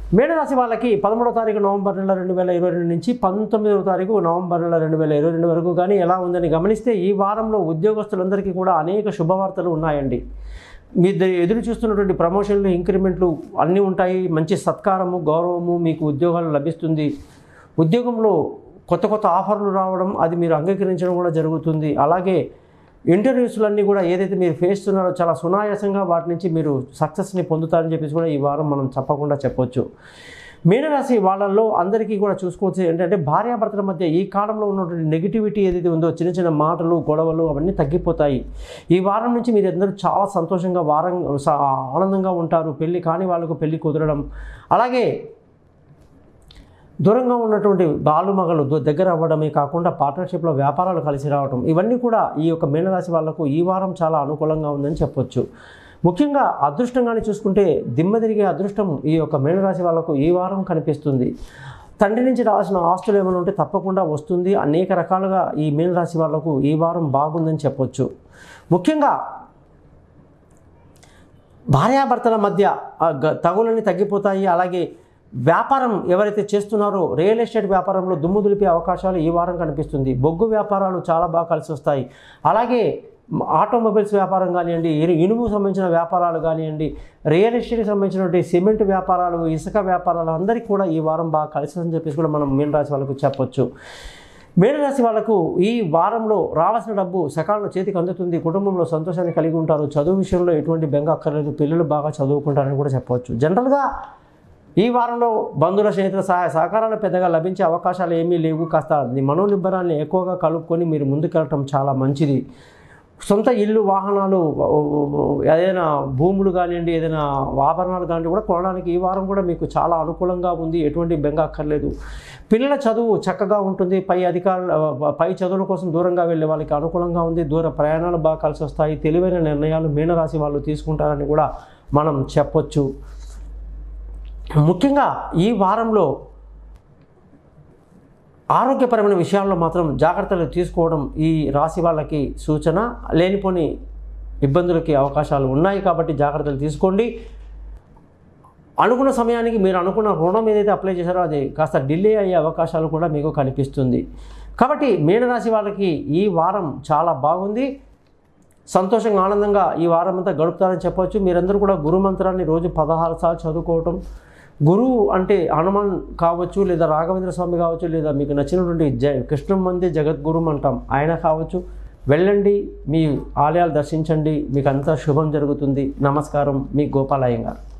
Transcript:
మేడరాశి వాళ్ళకి పదమూడవ తారీఖు నవంబర్ నెల రెండు వేల ఇరవై రెండు నుంచి పంతొమ్మిదవ తారీఖు నవంబర్ నెల రెండు వేల ఇరవై రెండు వరకు కానీ ఎలా ఉందని గమనిస్తే ఈ వారంలో ఉద్యోగస్తులందరికీ కూడా అనేక శుభవార్తలు ఉన్నాయండి మీ ద- ఎదురు చూస్తున్నటువంటి ప్రమోషన్లు ఇంక్రిమెంట్లు అన్నీ ఉంటాయి మంచి సత్కారము గౌరవము మీకు ఉద్యోగాలు లభిస్తుంది ఉద్యోగంలో కొత్త కొత్త ఆఫర్లు రావడం అది మీరు అంగీకరించడం కూడా జరుగుతుంది అలాగే ఇంటర్వ్యూస్లన్నీ కూడా ఏదైతే మీరు ఫేస్ చేస్తున్నారో చాలా సునాయాసంగా వాటి నుంచి మీరు సక్సెస్ని పొందుతారని చెప్పేసి కూడా ఈ వారం మనం తప్పకుండా చెప్పొచ్చు మీనరాశి వాళ్ళల్లో అందరికీ కూడా చూసుకోవచ్చు ఏంటంటే భార్యాభర్తల మధ్య ఈ కాలంలో ఉన్నటువంటి నెగిటివిటీ ఏదైతే ఉందో చిన్న చిన్న మాటలు గొడవలు అవన్నీ తగ్గిపోతాయి ఈ వారం నుంచి మీరు అందరూ చాలా సంతోషంగా వారం స- ఆనందంగా ఉంటారు పెళ్ళి కాని వాళ్ళకు పెళ్ళి కుదరడం అలాగే దూరంగా ఉన్నటువంటి బాలు మగలు ద- దగ్గర అవ్వడమే కాకుండా పార్ట్నర్షిప్లో వ్యాపారాలు కలిసి రావడం ఇవన్నీ కూడా ఈ యొక్క మీనరాశి వాళ్లకు ఈ వారం చాలా అనుకూలంగా ఉందని చెప్పొచ్చు ముఖ్యంగా అదృష్టంగానే చూసుకుంటే దిమ్మ తిరిగే అదృష్టం ఈ యొక్క మీనరాశి వాళ్లకు ఈ వారం కనిపిస్తుంది తండ్రి నుంచి రావాల్సిన ఆస్తులు ఏమైనా ఉంటే తప్పకుండా వస్తుంది అనేక రకాలుగా ఈ మీనరాశి వాళ్లకు ఈ వారం బాగుందని చెప్పొచ్చు ముఖ్యంగా భార్యాభర్తల మధ్య ఆ గ- తగులని తగ్గిపోతాయి అలాగే వ్యాపారం ఎవరైతే చేస్తున్నారో రియల్ ఎస్టేట్ వ్యాపారంలో దుమ్ము దులిపే అవకాశాలు ఈ వారం కనిపిస్తుంది బొగ్గు వ్యాపారాలు చాలా బాగా కలిసి వస్తాయి అలాగే మ- ఆటోమొబైల్స్ వ్యాపారం కానివ్వండి ఇరు- ఇనుము సంబంధించిన వ్యాపారాలు కానివ్వండి రియల్ ఎస్టేట్కి సంబంధించినటువంటి సిమెంట్ వ్యాపారాలు ఇసుక వ్యాపారాలు అందరికీ కూడా ఈ వారం బాగా కలిసి అని చెప్పేసి కూడా మనం మీన రాశి వాళ్ళకు చెప్పొచ్చు మేనరాశి వాళ్ళకు ఈ వారంలో రావాల్సిన డబ్బు సకాలంలో చేతికి అందుతుంది కుటుంబంలో సంతోషాన్ని కలిగి ఉంటారు చదువు విషయంలో ఎటువంటి బెంగ అక్కర్లేదు పిల్లలు బాగా చదువుకుంటారని కూడా చెప్పవచ్చు జనరల్గా ఈ వారంలో బంధువుల స్నేహితుల సహాయ సహకారాలు పెద్దగా లభించే అవకాశాలు ఏమీ లేవు కాస్త మీ మనోనిబ్బరాన్ని ఎక్కువగా కలుపుకొని మీరు ముందుకెళ్ళటం చాలా మంచిది సొంత ఇల్లు వాహనాలు ఏదైనా భూములు కానివ్వండి ఏదైనా ఆభరణాలు కానివ్వండి కూడా కొనడానికి ఈ వారం కూడా మీకు చాలా అనుకూలంగా ఉంది ఎటువంటి బెంగ అక్కర్లేదు పిల్లల చదువు చక్కగా ఉంటుంది పై అధికారుల పై చదువుల కోసం దూరంగా వెళ్ళే వాళ్ళకి అనుకూలంగా ఉంది దూర ప్రయాణాలు బాగా కలిసి వస్తాయి తెలివైన నిర్ణయాలు మీనరాశి వాళ్ళు తీసుకుంటారని కూడా మనం చెప్పొచ్చు ముఖ్యంగా ఈ వారంలో ఆరోగ్యపరమైన విషయాల్లో మాత్రం జాగ్రత్తలు తీసుకోవడం ఈ రాశి వాళ్ళకి సూచన లేనిపోని ఇబ్బందులకి అవకాశాలు ఉన్నాయి కాబట్టి జాగ్రత్తలు తీసుకోండి అనుకున్న సమయానికి మీరు అనుకున్న రుణం ఏదైతే అప్లై చేశారో అది కాస్త డిలే అయ్యే అవకాశాలు కూడా మీకు కనిపిస్తుంది కాబట్టి మీనరాశి వాళ్ళకి ఈ వారం చాలా బాగుంది సంతోషంగా ఆనందంగా ఈ వారం అంతా గడుపుతారని చెప్పొచ్చు మీరందరూ కూడా గురు మంత్రాన్ని రోజు పదహారు సార్లు చదువుకోవటం గురువు అంటే హనుమాన్ కావచ్చు లేదా రాఘవేంద్ర స్వామి కావచ్చు లేదా మీకు నచ్చినటువంటి జ కృష్ణం మంది జగద్గురు అంటాం ఆయన కావచ్చు వెళ్ళండి మీ ఆలయాలు దర్శించండి మీకు అంతా శుభం జరుగుతుంది నమస్కారం మీ గోపాలయ్య గారు